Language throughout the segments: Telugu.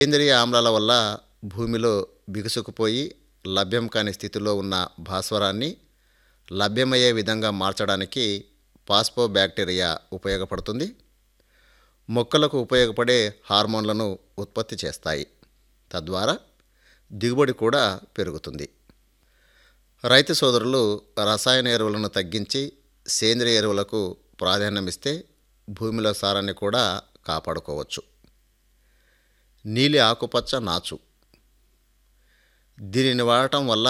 సేంద్రియ ఆమ్లాల వల్ల భూమిలో బిగుసుకుపోయి లభ్యం కాని స్థితిలో ఉన్న భాస్వరాన్ని లభ్యమయ్యే విధంగా మార్చడానికి పాస్పో బ్యాక్టీరియా ఉపయోగపడుతుంది మొక్కలకు ఉపయోగపడే హార్మోన్లను ఉత్పత్తి చేస్తాయి తద్వారా దిగుబడి కూడా పెరుగుతుంది రైతు సోదరులు రసాయన ఎరువులను తగ్గించి సేంద్రియ ఎరువులకు ప్రాధాన్యమిస్తే భూమిలో సారాన్ని కూడా కాపాడుకోవచ్చు నీలి ఆకుపచ్చ నాచు దీనిని వాడటం వల్ల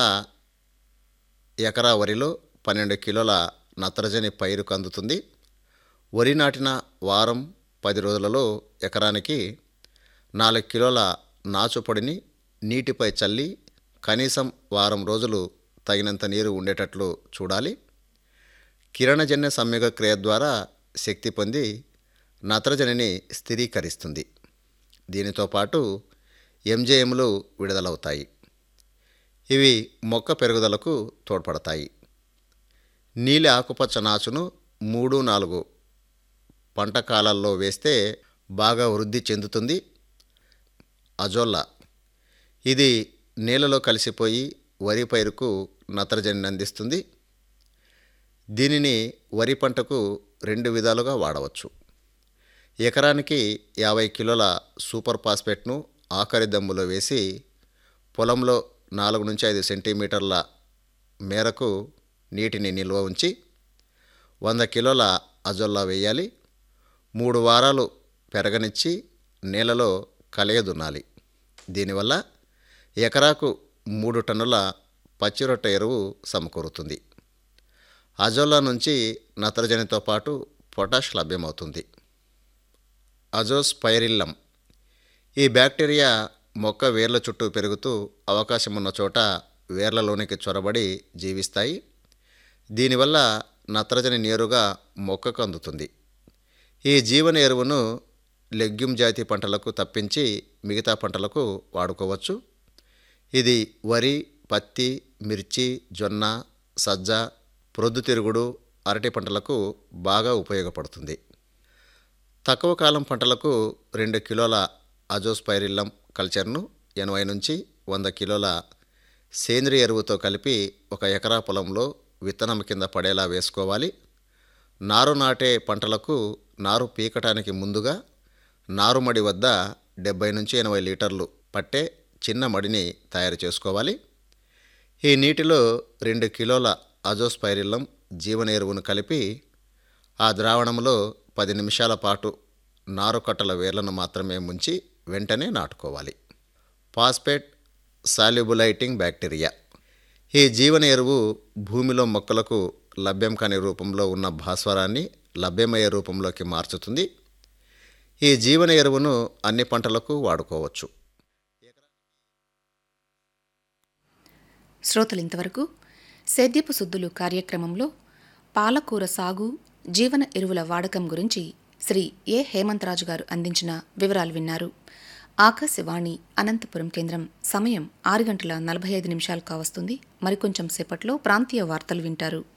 ఎకరా వరిలో పన్నెండు కిలోల నత్రజని పైరుకు అందుతుంది వరి నాటిన వారం పది రోజులలో ఎకరానికి నాలుగు కిలోల నాచు పొడిని నీటిపై చల్లి కనీసం వారం రోజులు తగినంత నీరు ఉండేటట్లు చూడాలి కిరణజన్య సంయోగ క్రియ ద్వారా శక్తి పొంది నత్రజనిని స్థిరీకరిస్తుంది దీనితో పాటు ఎంజేఎంలు విడుదలవుతాయి ఇవి మొక్క పెరుగుదలకు తోడ్పడతాయి నీలి ఆకుపచ్చ నాచును మూడు నాలుగు పంట కాలాల్లో వేస్తే బాగా వృద్ధి చెందుతుంది అజోల్లా ఇది నీళ్ళలో కలిసిపోయి వరి పైరుకు నత్రజనిని అందిస్తుంది దీనిని వరి పంటకు రెండు విధాలుగా వాడవచ్చు ఎకరానికి యాభై కిలోల సూపర్ ఫాస్ఫేట్ను ఆఖరి దమ్ములో వేసి పొలంలో నాలుగు నుంచి ఐదు సెంటీమీటర్ల మేరకు నీటిని నిల్వ ఉంచి వంద కిలోల అజొల్లా వేయాలి మూడు వారాలు పెరగనిచ్చి నేలలో కలయదున్నాలి దీనివల్ల ఎకరాకు మూడు టన్నుల పచ్చిరొట్ట ఎరువు సమకూరుతుంది అజోలా నుంచి నత్రజనితో పాటు పొటాష్ లభ్యమవుతుంది అజోస్పైరిల్లం ఈ బ్యాక్టీరియా మొక్క వేర్ల చుట్టూ పెరుగుతూ అవకాశం ఉన్న చోట వేర్లలోనికి చొరబడి జీవిస్తాయి దీనివల్ల నత్రజని నేరుగా మొక్కకు అందుతుంది ఈ జీవన ఎరువును లెగ్యూమ్ జాతి పంటలకు తప్పించి మిగతా పంటలకు వాడుకోవచ్చు ఇది వరి పత్తి మిర్చి జొన్న సజ్జ ప్రొద్దుతిరుగుడు అరటి పంటలకు బాగా ఉపయోగపడుతుంది తక్కువ కాలం పంటలకు రెండు కిలోల అజోస్పైరిల్లం కల్చర్ను ఎనభై నుంచి వంద కిలోల సేంద్రియ ఎరువుతో కలిపి ఒక ఎకరా పొలంలో విత్తనం కింద పడేలా వేసుకోవాలి నారు నాటే పంటలకు నారు పీకటానికి ముందుగా నారుమడి వద్ద డెబ్బై నుంచి ఎనభై లీటర్లు పట్టే చిన్న మడిని తయారు చేసుకోవాలి ఈ నీటిలో రెండు కిలోల అజోస్పైరిల్లం జీవన ఎరువును కలిపి ఆ ద్రావణంలో పది నిమిషాల పాటు నారుకట్టల వేర్లను మాత్రమే ముంచి వెంటనే నాటుకోవాలి ఫాస్ఫేట్ సాల్యుబులైటింగ్ బ్యాక్టీరియా ఈ జీవన ఎరువు భూమిలో మొక్కలకు లభ్యం కాని రూపంలో ఉన్న భాస్వరాన్ని లభ్యమయ్యే రూపంలోకి మార్చుతుంది ఈ జీవన ఎరువును అన్ని పంటలకు వాడుకోవచ్చు శ్రోతలు ఇంతవరకు సేద్యపు సుద్దులు కార్యక్రమంలో పాలకూర సాగు జీవన ఎరువుల వాడకం గురించి శ్రీ ఏ హేమంతరాజు గారు అందించిన వివరాలు విన్నారు ఆకాశవాణి అనంతపురం కేంద్రం సమయం ఆరు గంటల నలభై ఐదు నిమిషాలు కావస్తుంది మరికొంచెం సేపట్లో ప్రాంతీయ వార్తలు వింటారు